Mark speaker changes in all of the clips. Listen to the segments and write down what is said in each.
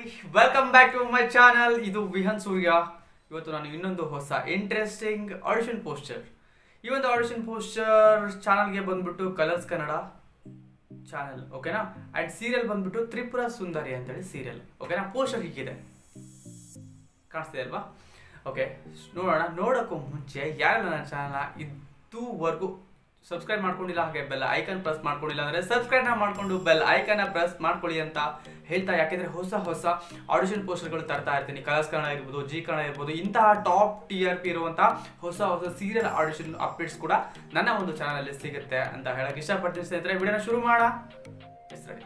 Speaker 1: welcome back to my channel ಇದು ವಿಹನ್ ಸೂರ್ಯ ಇವತ್ತು ನಾನು ಇನ್ನೊಂದು ಹೊಸ ಇಂಟ್ರೆಸ್ಟಿಂಗ್ ಆಡಿಷನ್ ಪೋಸ್ಟರ್ ಈ ಒಂದು ಆಡಿಷನ್ ಪೋಸ್ಟರ್ ಚಾನಲ್ಗೆ ಬಂದ್ಬಿಟ್ಟು ಕಲರ್ಸ್ ಕನ್ನಡ ಚಾನಲ್ ಓಕೆನಾ ಅಂಡ್ ಸೀರಿಯಲ್ ಬಂದ್ಬಿಟ್ಟು ತ್ರಿಪುರ ಸುಂದರಿ ಅಂತೇಳಿ ಸೀರಿಯಲ್ ಓಕೆನಾ ಪೋಸ್ಟರ್ ಹೀಗಿದೆ ಕಾಣಿಸ್ತಿದೆ ಅಲ್ವಾ ಓಕೆ ನೋಡೋಣ ನೋಡೋಕ್ಕೂ ಮುಂಚೆ ಯಾರು ನನ್ನ ಚಾನಲ್ನ ಇದುವರೆಗೂ ಸಬ್ಸ್ಕ್ರೈಬ್ ಮಾಡ್ಕೊಂಡಿಲ್ಲ ಹಾಗೆ ಬೆಲ್ ಐಕನ್ ಪ್ರೆಸ್ ಮಾಡ್ಕೊಂಡಿಲ್ಲ ಅಂದರೆ ಸಬ್ಸ್ಕ್ರೈಬ್ನ ಮಾಡ್ಕೊಂಡು ಬೆಲ್ ಐಕನ್ನ ಪ್ರೆಸ್ ಮಾಡ್ಕೊಳ್ಳಿ ಅಂತ ಹೇಳ್ತಾ ಯಾಕೆಂದರೆ ಹೊಸ ಹೊಸ ಆಡಿಷನ್ ಪೋಸ್ಟರ್ಗಳು ತರ್ತಾ ಇರ್ತೀನಿ ಕಲರ್ಸ್ ಕನ್ನಡ ಇರ್ಬೋದು ಜಿ ಕನ್ನಡ ಇರ್ಬೋದು ಇಂತಹ ಟಾಪ್ ಟಿ ಆರ್ ಪಿ ಇರುವಂಥ ಹೊಸ ಹೊಸ ಸೀರಿಯಲ್ ಆಡಿಷನ್ ಅಪ್ಡೇಟ್ಸ್ ಕೂಡ ನನ್ನ ಒಂದು ಚಾನಲಲ್ಲಿ ಸಿಗುತ್ತೆ ಅಂತ ಹೇಳಕ್ಕೆ ಇಷ್ಟಪಡ್ತೀನಿ ಸ್ನೇಹಿತರೆ ವಿಡಿಯೋನ ಶುರು ಮಾಡ ಎಸ್ ರೆಡಿ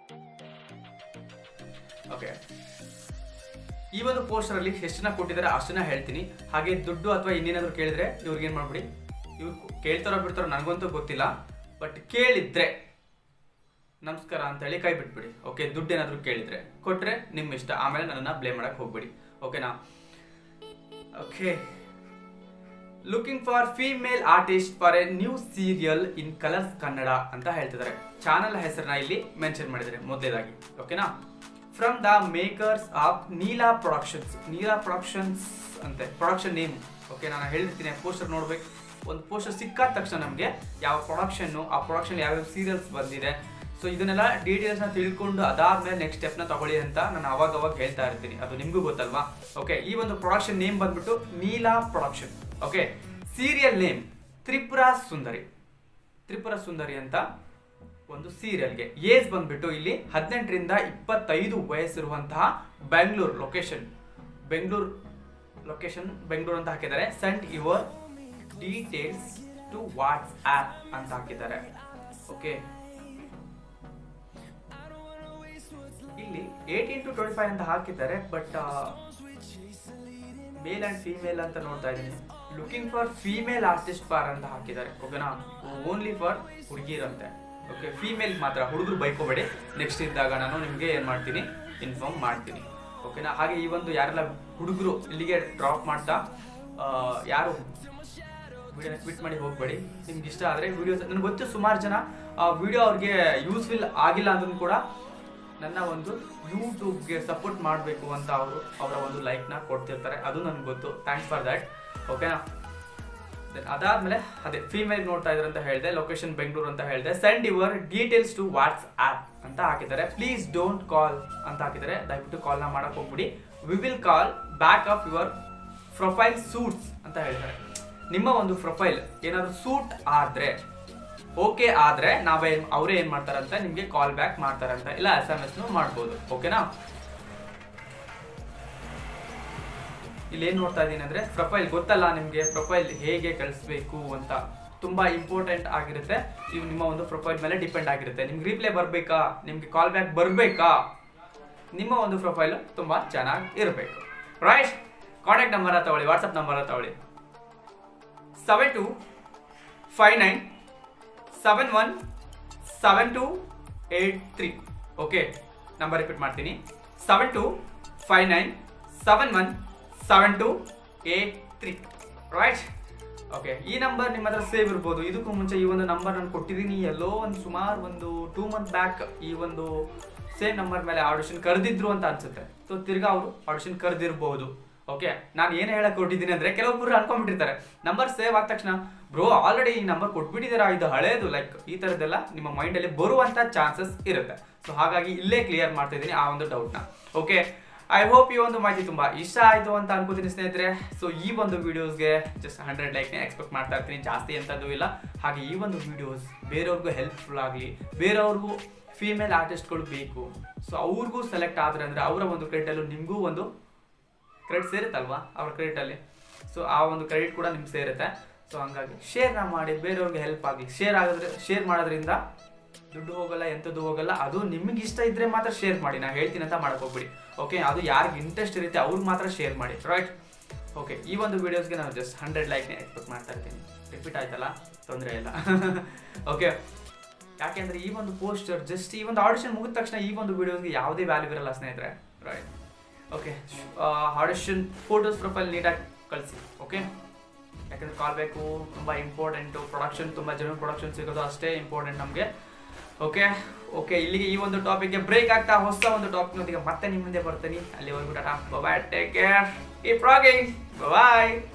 Speaker 1: ಓಕೆ ಈ ಒಂದು ಪೋಸ್ಟರ್ ಅಲ್ಲಿ ಎಷ್ಟನ್ನ ಕೊಟ್ಟಿದ್ದಾರೆ ಅಷ್ಟನ್ನ ಹೇಳ್ತೀನಿ ಹಾಗೆ ದುಡ್ಡು ಅಥವಾ ಇನ್ನೇನಾದ್ರು ಕೇಳಿದ್ರೆ ಇವ್ರಿಗೆ ಏನ್ ಮಾಡ್ಬಿಡಿ ಇವ್ರು ಕೇಳ್ತಾರೋ ಬಿಡ್ತಾರೋ ನನಗಂತೂ ಗೊತ್ತಿಲ್ಲ ಬಟ್ ಕೇಳಿದ್ರೆ ನಮಸ್ಕಾರ ಅಂತ ಹೇಳಿ ಕೈ ಬಿಟ್ಬಿಡಿ ಓಕೆ ದುಡ್ಡು ಏನಾದ್ರು ಕೇಳಿದ್ರೆ ಕೊಟ್ರೆ ನಿಮ್ಮ ಇಷ್ಟ ಆಮೇಲೆ ನನ್ನನ್ನ ಬ್ಲೇಮ್ ಮಾಡಕ್ ಹೋಗ್ಬೇಡಿ ಓಕೆನಾ okay looking for female artist for a new serial in Colors Kannada ಅಂತ ಹೇಳ್ತಿದ್ದಾರೆ ಚಾನಲ್ ಹೆಸರನ್ನ ಇಲ್ಲಿ ಮೆನ್ಷನ್ ಮಾಡಿದ್ದಾರೆ ಮೊದಲೇದಾಗಿ ಓಕೆನಾ from the makers of Neela productions Neela productions ಅಂತೆ ಪ್ರೊಡಕ್ಷನ್ ನೇಮ್ ಓಕೆ ನಾನು ಹೇಳಿರ್ತೀನಿ ಪೋಸ್ಟರ್ ನೋಡ್ಬೇಕು ಒಂದು ಪೋಸ್ಟರ್ ಸಿಕ್ಕಾದ ತಕ್ಷಣ ನಮಗೆ ಯಾವ ಪ್ರೊಡಕ್ಷನ್ನು ಆ ಪ್ರೊಡಕ್ಷನ್ ಯಾವ್ಯಾವ ಸೀರಿಯಲ್ಸ್ ಬಂದಿದೆ ಸೊ ಇದನ್ನೆಲ್ಲ ಡೀಟೇಲ್ಸ್ನ ತಿಳ್ಕೊಂಡು ಅದಾದ್ಮೇಲೆ ನೆಕ್ಸ್ಟ್ ಸ್ಟೆಪ್ನ ತಗೊಳ್ಳಿ ಅಂತ ನಾನು ಅವಾಗ ಅವಾಗ ಹೇಳ್ತಾ ಇರ್ತೀನಿ ಅದು ನಿಮಗೂ ಗೊತ್ತಲ್ವಾ ಓಕೆ ಈ ಒಂದು ಪ್ರೊಡಕ್ಷನ್ ನೇಮ್ ಬಂದ್ಬಿಟ್ಟು Neela production okay serial name Tripura Sundari Tripura Sundari ಅಂತ ಒಂದು ಸೀರಿಯಲ್ಗೆ ಏಜ್ ಬಂದ್ಬಿಟ್ಟು ಇಲ್ಲಿ ಹದಿನೆಂಟರಿಂದ ಇಪ್ಪತ್ತೈದು ವಯಸ್ಸಿರುವಂತಹ ಬೆಂಗಳೂರು ಲೊಕೇಶನ್ ಬೆಂಗಳೂರು ಲೊಕೇಶನ್ ಬೆಂಗಳೂರು ಅಂತ ಹಾಕಿದ್ದಾರೆ send your details to WhatsApp ಅಂತ ಹಾಕಿದ್ದಾರೆ ಓಕೆ ಇಲ್ಲಿ ಏಯ್ಟೀನ್ ಟು ಟ್ವೆಂಟಿ ಫೈವ್ ಅಂತ ಹಾಕಿದ್ದಾರೆ ಬಟ್ ಮೇಲ್ ಅಂಡ್ ಫೀಮೇಲ್ ಅಂತ ನೋಡ್ತಾ ಇದ್ದೀನಿ looking for female artist for ಅಂತ ಹಾಕಿದ್ದಾರೆ ಓಕೆನಾ ಓನ್ಲಿ ಫಾರ್ ಹುಡುಗಿರಂತೆ ಓಕೆ ಫೀಮೇಲ್ ಮಾತ್ರ ಹುಡುಗರು ಬೈಕೋಬೇಡಿ ನೆಕ್ಸ್ಟ್ ಇದ್ದಾಗ ನಾನು ನಿಮಗೆ ಏನು ಮಾಡ್ತೀನಿ ಇನ್ಫಾರ್ಮ್ ಮಾಡ್ತೀನಿ ಓಕೆನಾ ಹಾಗೆ ಈ ಒಂದು ಯಾರೆಲ್ಲ ಹುಡುಗರು ಇಲ್ಲಿಗೆ ಡ್ರಾಪ್ ಮಾಡ್ತಾ ಆ, ಯಾರು ವಿಡಿಯೋನ ಕ್ವಿಟ್ ಮಾಡಿ ಹೋಗ್ಬೇಡಿ ನಿಮ್ಗೆ ಇಷ್ಟ ಆದರೆ ವಿಡಿಯೋಸ್ ನನಗೆ ಗೊತ್ತು ಸುಮಾರು ಜನ ಆ ವಿಡಿಯೋ ಅವ್ರಿಗೆ ಯೂಸ್ಫುಲ್ ಆಗಿಲ್ಲ ಅಂದ್ರೂ ಕೂಡ ನನ್ನ ಒಂದು ಯೂಟ್ಯೂಬ್ಗೆ ಸಪೋರ್ಟ್ ಮಾಡಬೇಕು ಅಂತ ಅವರು ಅವರ ಒಂದು ಲೈಕ್ನ ಕೊಡ್ತಿರ್ತಾರೆ ಅದು ನನಗೆ ಗೊತ್ತು ಥ್ಯಾಂಕ್ಸ್ ಫಾರ್ ದ್ಯಾಟ್ ಓಕೆನಾ Then ಅದಾದ್ಮೇಲೆ ಅದೇ ಫೀಮೇಲ್ ನೋಡ್ತಾ ಇದ್ದಾರೆ ಅಂತ ಹೇಳಿದೆ ಲೊಕೇಶನ್ ಬೆಂಗಳೂರು ಅಂತ ಹೇಳಿದೆ send your details to WhatsApp ಅಂತ ಹಾಕಿದ್ದಾರೆ ಪ್ಲೀಸ್ ಡೋಂಟ್ ಕಾಲ್ ಅಂತ ಹಾಕಿದ್ದಾರೆ ದಯವಿಟ್ಟು ಕಾಲ್ನ ಮಾಡಕ್ ಹೋಗ್ಬಿಡಿ we will call back of your profile suits ಅಂತ ಹೇಳ್ತಾರೆ ನಿಮ್ಮ ಒಂದು ಪ್ರೊಫೈಲ್ ಏನಾದ್ರು ಸೂಟ್ ಆದ್ರೆ ಓಕೆ ಆದ್ರೆ ನಾವೇನ್ ಅವರೇ ಏನ್ ಮಾಡ್ತಾರಂತ ನಿಮ್ಗೆ ಕಾಲ್ ಬ್ಯಾಕ್ ಮಾಡ್ತಾರಂತ ಇಲ್ಲ ಎಸ್ ಎಂ ಎಸ್ ಮಾಡ್ಬೋದು ಓಕೆನಾ ಇಲ್ಲಿ ಏನ್ ನೋಡ್ತಾ ಇದ್ದೀನಿ ಅಂದ್ರೆ ಪ್ರೊಫೈಲ್ ಗೊತ್ತಲ್ಲ ನಿಮ್ಗೆ ಪ್ರೊಫೈಲ್ ಹೇಗೆ ಕಳಿಸ್ಬೇಕು ಅಂತ ತುಂಬಾ ಇಂಪಾರ್ಟೆಂಟ್ ಆಗಿರುತ್ತೆ ಇವು ನಿಮ್ಮ ಒಂದು ಪ್ರೊಫೈಲ್ ಮೇಲೆ ಡಿಪೆಂಡ್ ಆಗಿರುತ್ತೆ ನಿಮ್ಗೆ ರಿಪ್ಲೈ ಬರ್ಬೇಕಾ ನಿಮ್ಗೆ ಕಾಲ್ ಬ್ಯಾಕ್ ಬರ್ಬೇಕಾ ನಿಮ್ಮ ಒಂದು ಪ್ರೊಫೈಲ್ ತುಂಬಾ ಚೆನ್ನಾಗಿ ಇರಬೇಕು ರೈಟ್ ಕಾಂಟ್ಯಾಕ್ಟ್ ನಂಬರ್ ತಗೊಳ್ಳಿ ವಾಟ್ಸಪ್ ನಂಬರ್ ತಗೊಳ್ಳಿ seven two five nine seven one seven two eight three okay number repeat ಮಾಡ್ತೀನಿ seven two five nine seven one seven two eight three right okay ಈ number ನಿಮ್ಮ ಹತ್ರ save ಇರ್ಬೋದು ಇದಕ್ಕೂ ಮುಂಚೆ ಈ ಒಂದು ನಂಬರ್ ನಾನು ಕೊಟ್ಟಿದ್ದೀನಿ ಎಲ್ಲೋ ಒಂದು ಸುಮಾರು ಒಂದು ಟೂ ಮಂತ್ ಬ್ಯಾಕ್ ಈ ಒಂದು ಸೇಮ್ ನಂಬರ್ ಮೇಲೆ ಆಡಿಷನ್ ಕರೆದಿದ್ರು ಅಂತ ಅನ್ಸುತ್ತೆ ಸೊ ತಿರ್ಗಾ ಅವರು ಆಡಿಷನ್ ಕರೆದಿರ್ಬೋದು ಓಕೆ ನಾನು ಏನು ಹೇಳಕ್ ಕೊಟ್ಟಿದ್ದೀನಿ ಅಂದ್ರೆ ಕೆಲವೊಬ್ಬರು ಅನ್ಕೊಂಡ್ಬಿಟ್ಟಿರ್ತಾರೆ ನಂಬರ್ ಸೇವ್ ಆದ ತಕ್ಷಣ ಬ್ರೋ ಆಲ್ರೆಡಿ ಈ ನಂಬರ್ ಕೊಟ್ಬಿಟ್ಟಿದ್ದೀರಾ ಇದು ಹಳೇದು ಲೈಕ್ ಈ ಥರದ್ದೆಲ್ಲ ನಿಮ್ಮ ಮೈಂಡಲ್ಲಿ ಬರುವಂಥ ಚಾನ್ಸಸ್ ಇರುತ್ತೆ ಸೊ ಹಾಗಾಗಿ ಇಲ್ಲೇ ಕ್ಲಿಯರ್ ಮಾಡ್ತಾ ಇದ್ದೀನಿ ಆ ಒಂದು ಡೌಟ್ನ ಓಕೆ ಐ ಹೋಪ್ ಈ ಒಂದು ಮಾಹಿತಿ ತುಂಬಾ ಇಷ್ಟ ಆಯ್ತು ಅಂತ ಅನ್ಕೋತೀನಿ ಸ್ನೇಹಿತರೆ ಸೊ ಈ ಒಂದು ವಿಡಿಯೋಸ್ಗೆ ಜಸ್ಟ್ ಹಂಡ್ರೆಡ್ ಲೈಕ್ನ ಎಕ್ಸ್ಪೆಕ್ಟ್ ಮಾಡ್ತಾ ಇರ್ತೀನಿ ಜಾಸ್ತಿ ಅಂತದ್ದು ಇಲ್ಲ ಹಾಗೆ ಈ ಒಂದು ವಿಡಿಯೋಸ್ ಬೇರೆಯವ್ರಿಗೂ ಹೆಲ್ಪ್ಫುಲ್ ಆಗಲಿ ಬೇರೆಯವ್ರಿಗೂ ಫೀಮೇಲ್ ಆರ್ಟಿಸ್ಟ್ಗಳು ಬೇಕು ಸೊ ಅವ್ರಿಗೂ ಸೆಲೆಕ್ಟ್ ಆದ್ರೆ ಅಂದ್ರೆ ಅವರ ಒಂದು ಕ್ರೆಡಿಟಲ್ಲೂ ನಿಮಗೂ ಒಂದು ಕ್ರೆಡಿಟ್ ಸೇರುತ್ತಲ್ವಾ ಅವ್ರ ಕ್ರೆಡಿಟಲ್ಲಿ ಸೊ ಆ ಒಂದು ಕ್ರೆಡಿಟ್ ಕೂಡ ನಿಮ್ಗೆ ಸೇರುತ್ತೆ ಸೊ ಹಂಗಾಗಿ ಶೇರ್ನ ಮಾಡಿ ಬೇರೆಯವ್ರಿಗೆ ಹೆಲ್ಪ್ ಆಗಲಿ ಶೇರ್ ಆಗಿದ್ರೆ ಶೇರ್ ಮಾಡೋದ್ರಿಂದ ದುಡ್ಡು ಹೋಗಲ್ಲ ಎಂಥದ್ದು ಹೋಗಲ್ಲ ಅದು ನಿಮಗೆ ಇಷ್ಟ ಇದ್ರೆ ಮಾತ್ರ ಶೇರ್ ಮಾಡಿ ನಾ ಹೇಳ್ತೀನಿ ಅಂತ ಮಾಡಕ್ ಹೋಗ್ಬಿಡಿ ಓಕೆ ಅದು ಯಾರಿಗೆ ಇಂಟ್ರೆಸ್ಟ್ ಇರುತ್ತೆ ಅವ್ರಿಗೆ ಮಾತ್ರ ಶೇರ್ ಮಾಡಿ ರೈಟ್ ಓಕೆ ಈ ಒಂದು ವಿಡಿಯೋಸ್ಗೆ ನಾನು ಜಸ್ಟ್ ಹಂಡ್ರೆಡ್ ಲೈಕ್ನ ಎಕ್ಸ್ಪೆಕ್ಟ್ ಮಾಡ್ತಾ ಇರ್ತೀನಿ ರಿಪೀಟ್ ಆಯ್ತಲ್ಲ ತೊಂದರೆ ಇಲ್ಲ ಓಕೆ ಯಾಕೆಂದ್ರೆ ಈ ಒಂದು ಪೋಸ್ಟರ್ ಜಸ್ಟ್ ಈ ಒಂದು ಆಡಿಷನ್ ಮುಗಿದ ತಕ್ಷಣ ಈ ಒಂದು ವಿಡಿಯೋಸ್ಗೆ ಯಾವುದೇ ವ್ಯಾಲ್ಯೂ ಇರಲ್ಲ ಸ್ನೇಹಿತರೆ right okay audition photos profile ನೀಟಾಗಿ ಕಳಿಸಿ ಓಕೆ ಯಾಕಂದ್ರೆ ಕಾಲ್ ಬೇಕು ತುಂಬ ಇಂಪಾರ್ಟೆಂಟು ಪ್ರೊಡಕ್ಷನ್ ತುಂಬ ಜನ ಪ್ರೊಡಕ್ಷನ್ ಸಿಗೋದು ಅಷ್ಟೇ ಇಂಪಾರ್ಟೆಂಟ್ ನಮಗೆ ಓಕೆ ಓಕೆ ಇಲ್ಲಿಗೆ ಈ ಒಂದು ಟಾಪಿಕ್ಗೆ ಬ್ರೇಕ್ ಆಗ್ತಾ ಹೊಸ ಒಂದು ಟಾಪಿಕ್ನೊಂದಿಗೆ ಮತ್ತೆ ನಿಮ್ಮ ಮುಂದೆ ಬರ್ತೀನಿ ಅಲ್ಲಿವರೆಗೂ ಟಾಟಾ bye take care keep rocking ಬಾಯ್